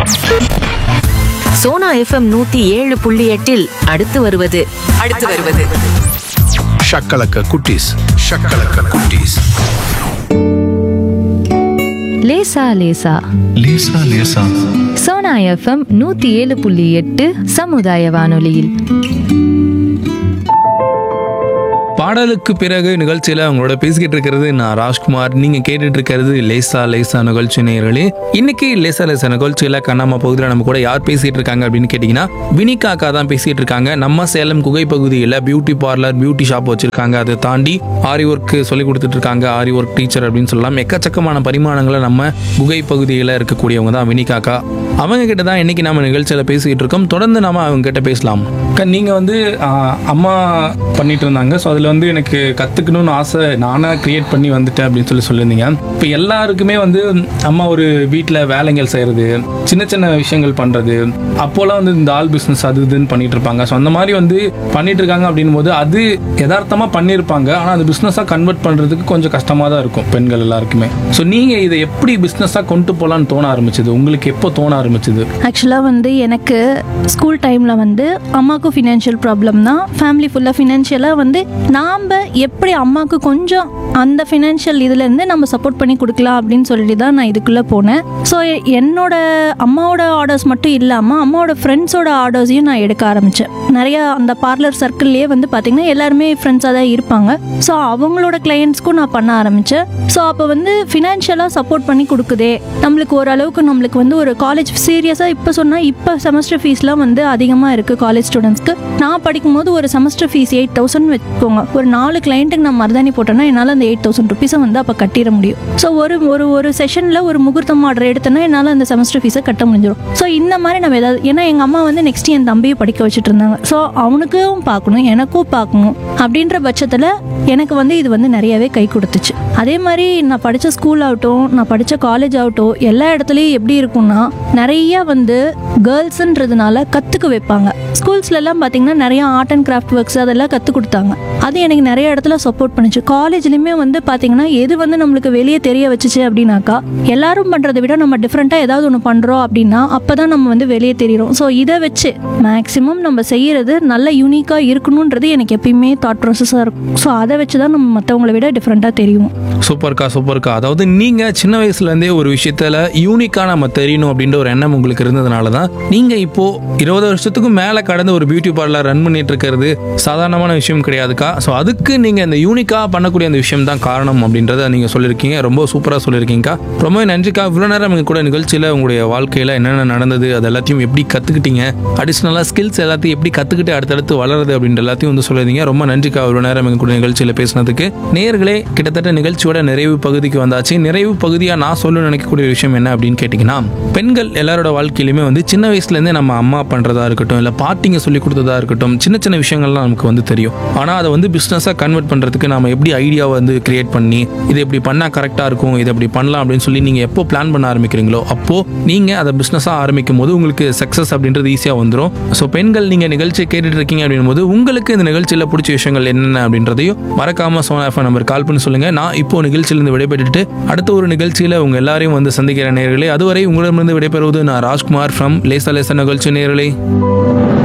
Sona FM நூத்தி ஏழு புள்ளி எட்டில் அடுத்து வருவது அடுத்து வருவது ஷக்கலக்க குட்டீஸ் ஷக்கலக்க குட்டீஸ் லேசா லேசா லேசா லேசா சோனா எஃப்எம் நூத்தி ஏழு புள்ளி எட்டு சமுதாய வானொலியில் பாடலுக்கு பிறகு நிகழ்ச்சியில அவங்களோட பேசிக்கிட்டு இருக்கிறது நான் ராஜ்குமார் நீங்க கேட்டுட்டு இருக்கிறது லேசா லேசா நிகழ்ச்சி நேயர்களே இன்னைக்கு லேசா லேசா நிகழ்ச்சியில கண்ணாம பகுதியில் நம்ம கூட யார் பேசிட்டு இருக்காங்க அப்படின்னு கேட்டீங்கன்னா வினிகா அக்கா தான் பேசிட்டு இருக்காங்க நம்ம சேலம் குகை பகுதியில் பியூட்டி பார்லர் பியூட்டி ஷாப் வச்சிருக்காங்க அதை தாண்டி ஆரி ஒர்க் சொல்லி கொடுத்துட்டு இருக்காங்க ஆரி ஒர்க் டீச்சர் அப்படின்னு சொல்லலாம் எக்கச்சக்கமான பரிமாணங்களை நம்ம குகை பகுதியில் இருக்கக்கூடியவங்க தான் வினிகா அக்கா அவங்க கிட்ட தான் இன்னைக்கு நம்ம நிகழ்ச்சியில பேசிக்கிட்டு இருக்கோம் தொடர்ந்து நாம அவங்க கிட்ட பேசலாம் அக்கா, நீங்க வந்து ஆஹ், அம்மா பண்ணிட்டு இருந்தாங்க ஸோ அதில் வந்து எனக்கு கற்றுக்கணும்னு ஆசை நானாக க்ரியேட் பண்ணி வந்துட்டேன் அப்படின்னு சொல்லி சொல்லியிருந்தீங்க இப்போ எல்லாருக்குமே வந்து அம்மா ஒரு வீட்டில் வேலைகள் செய்கிறது சின்ன சின்ன விஷயங்கள் பண்ணுறது அப்போல்லாம் வந்து இந்த ஆள் பிஸ்னஸ் அது இதுன்னு பண்ணிட்டு இருப்பாங்க ஸோ அந்த மாதிரி வந்து பண்ணிட்டு இருக்காங்க அப்படின்னும் போது அது யதார்த்தமாக பண்ணியிருப்பாங்க ஆனால் அது பிஸ்னஸாக கன்வெர்ட் பண்ணுறதுக்கு கொஞ்சம் கஷ்டமாக தான் இருக்கும் பெண்கள் எல்லாருக்குமே ஸோ நீங்கள் இதை எப்படி பிஸ்னஸாக கொண்டு போகலான்னு தோண ஆரம்பிச்சது உங்களுக்கு எப்போ தோண ஆரம்பிச்சது ஆக்சுவலாக வந்து எனக்கு ஸ்கூல் டைமில் வந்து அம்மாவுக்கும் ஃபினான்ஷியல் ப்ராப்ளம் தான் ஃபேமிலி ஃபுல்லாக ஃபினான்ஷியலாக வந்து நாம் எப்படி அம்மாவுக்கு கொஞ்சம் அந்த ஃபினான்ஷியல் இதுலேருந்து நம்ம சப்போர்ட் பண்ணி கொடுக்கலாம் அப்படின்னு சொல்லிட்டு தான் நான் இதுக்குள்ளே போனேன் ஸோ என்னோட அம்மாவோட ஆர்டர்ஸ் மட்டும் இல்லாமல் அம்மாவோட ஃப்ரெண்ட்ஸோட ஆர்டர்ஸையும் நான் எடுக்க ஆரம்பித்தேன் நிறைய அந்த பார்லர் சர்க்கிள்லேயே வந்து பார்த்திங்கன்னா எல்லாருமே ஃப்ரெண்ட்ஸாக தான் இருப்பாங்க ஸோ அவங்களோட கிளையண்ட்ஸ்க்கும் நான் பண்ண ஆரம்பித்தேன் ஸோ அப்போ வந்து ஃபினான்ஷியலாக சப்போர்ட் பண்ணி கொடுக்குதே நம்மளுக்கு ஓரளவுக்கு நம்மளுக்கு வந்து ஒரு காலேஜ் சீரியஸாக இப்போ சொன்னால் இப்போ செமஸ்டர் ஃபீஸ்லாம் வந்து அதிகமாக இருக்குது காலேஜ் ஸ்டூடெண்ட்ஸ்க்கு நான் படிக்கும்போது ஒரு செமஸ்டர் ஃபீஸ் எயிட் தௌசண்ட் வச்சுக்கோங்க ஒரு நாலு கிளைண்ட்டுக்கு நான் மருதாணி போட்டேன்னா என்னால் அந்த எயிட் தௌசண்ட் ருபீஸை வந்து அப்போ கட்டிட முடியும் ஸோ ஒரு ஒரு ஒரு செஷனில் ஒரு முகூர்த்தம் ஆர்டர் எடுத்தேன்னா என்னால் அந்த செமஸ்டர் ஃபீஸை கட்ட முடிஞ்சிடும் ஸோ இந்த மாதிரி நம்ம ஏதாவது ஏன்னா எங்கள் அம்மா வந்து நெக்ஸ்ட் என் தம்பியை படிக்க வச்சுட்டு இருந்தாங்க ஸோ அவனுக்கும் பார்க்கணும் எனக்கும் பார்க்கணும் அப்படின்ற பட்சத்தில் எனக்கு வந்து இது வந்து நிறையவே கை கொடுத்துச்சு அதே மாதிரி நான் படித்த ஸ்கூல் ஆகட்டும் நான் படித்த காலேஜ் ஆகட்டும் எல்லா இடத்துலையும் எப்படி இருக்கும்னா நிறைய வந்து கேர்ள்ஸுன்றதுனால கற்றுக்க வைப்பாங்க ஸ்கூல்ஸ்லலாம் பார்த்தீங்கன்னா நிறைய ஆர்ட் அண்ட் கிராஃப்ட் ஒர்க்ஸ் அதெல்லாம் கற்றுக் கொடுத்தாங்க அது எனக்கு நிறைய இடத்துல சப்போர்ட் பண்ணுச்சு காலேஜ்லேயுமே வந்து பார்த்தீங்கன்னா எது வந்து நம்மளுக்கு வெளியே தெரிய வச்சுச்சு அப்படின்னாக்கா எல்லாரும் பண்ணுறதை விட நம்ம டிஃப்ரெண்ட்டாக ஏதாவது ஒன்று பண்ணுறோம் அப்படின்னா அப்போ தான் நம்ம வந்து வெளியே தெரியிறோம் ஸோ இதை வச்சு மேக்ஸிமம் நம்ம செய்கிறது நல்ல யூனிக்காக இருக்கணுன்றது எனக்கு எப்பயுமே தாட் ப்ராசஸாக இருக்கும் ஸோ அதை வச்சு தான் நம்ம மற்றவங்கள விட டிஃப்ரெண்ட்டாக தெரியும் சூப்பர்க்கா சூப்பர்க்கா அதாவது நீங்க சின்ன வயசுல இருந்தே ஒரு விஷயத்துல யூனிக்கா நம்ம தெரியணும் அப்படின்ற ஒரு எண்ணம் உங்களுக்கு இருந்ததுனால தான் நீங்க இப்போ இருபது வருஷத்துக்கும் மேல கடந்து ஒரு பியூட்டி பார்லர் ரன் பண்ணிட்டு இருக்கிறது சாதாரணமான விஷயம் கிடையாதுக்கா ஸோ அதுக்கு நீங்க இந்த யூனிக்கா பண்ணக்கூடிய அந்த விஷயம் தான் காரணம் அப்படின்றத நீங்க சொல்லியிருக்கீங்க ரொம்ப சூப்பரா சொல்லியிருக்கீங்கக்கா ரொம்பவே நன்றிக்கா இவ்வளோ நேரம் எங்க கூட நிகழ்ச்சியில உங்களுடைய வாழ்க்கையில என்னென்ன நடந்தது அது எல்லாத்தையும் எப்படி கத்துக்கிட்டீங்க அடிஷ்னலா ஸ்கில்ஸ் எல்லாத்தையும் எப்படி கத்துக்கிட்டு அடுத்தடுத்து வளருது அப்படின்ற எல்லாத்தையும் வந்து சொல்லியிருந்தீங்க ரொம்ப நன்றிக்கா இவ்வளோ நேரம் எங்க கூட நிகழ்ச்சியில பேசினதுக்கு நேயர்களே கிட்டத்தட்ட நிகழ்ச்சியோட நிறைவு பகுதிக்கு வந்தாச்சு நிறைவு பகுதியா நான் சொல்ல நினைக்கக்கூடிய விஷயம் என்ன அப்படின்னு கேட்டிங்கன்னா பெண்கள் எல்லாரோட வாழ்க்கையிலுமே வந்து சின்ன வயசுலேருந்தே நம்ம அம்மா பண்ணுறதா இருக்கட்டும் இல்லை பாட்டிங்க சொல்லி கொடுத்ததா இருக்கட்டும் சின்ன சின்ன விஷயங்கள்லாம் நமக்கு வந்து தெரியும் ஆனால் அதை வந்து பிஸ்னஸாக கன்வெர்ட் பண்ணுறதுக்கு நம்ம எப்படி ஐடியாவை வந்து கிரியேட் பண்ணி இது இப்படி பண்ணால் கரெக்டாக இருக்கும் இதை இப்படி பண்ணலாம் அப்படின்னு சொல்லி நீங்கள் எப்போ பிளான் பண்ண ஆரம்பிக்கிறீங்களோ அப்போது நீங்கள் அதை பிஸ்னஸாக ஆரம்பிக்கும் போது உங்களுக்கு சக்ஸஸ் அப்படின்றது ஈஸியாக வந்துடும் ஸோ பெண்கள் நீங்கள் நிகழ்ச்சியை கேட்டுட்டு இருக்கீங்க அப்படின் போது உங்களுக்கு இந்த நிகழ்ச்சியில் பிடிச்ச விஷயங்கள் என்னென்ன அப்படின்றதையும் மறக்காம சோனா எஃப்எம் நம்பர் கால் பண்ணி சொல்லுங்கள் நான் இப்போ நிகழ்ச்சியிலிருந்து விடைபெற்றுட்டு அடுத்த ஒரு நிகழ்ச்சியில் உங்கள் எல்லாரையும் வந்து சந்திக்கிற நேர்களே அதுவரை உங்களிடமிருந்து விடைபெறுவது நான் ராஜ்குமார் ஃப்ரம் லேசா லேசா நிகழ்ச்சி நேர்களே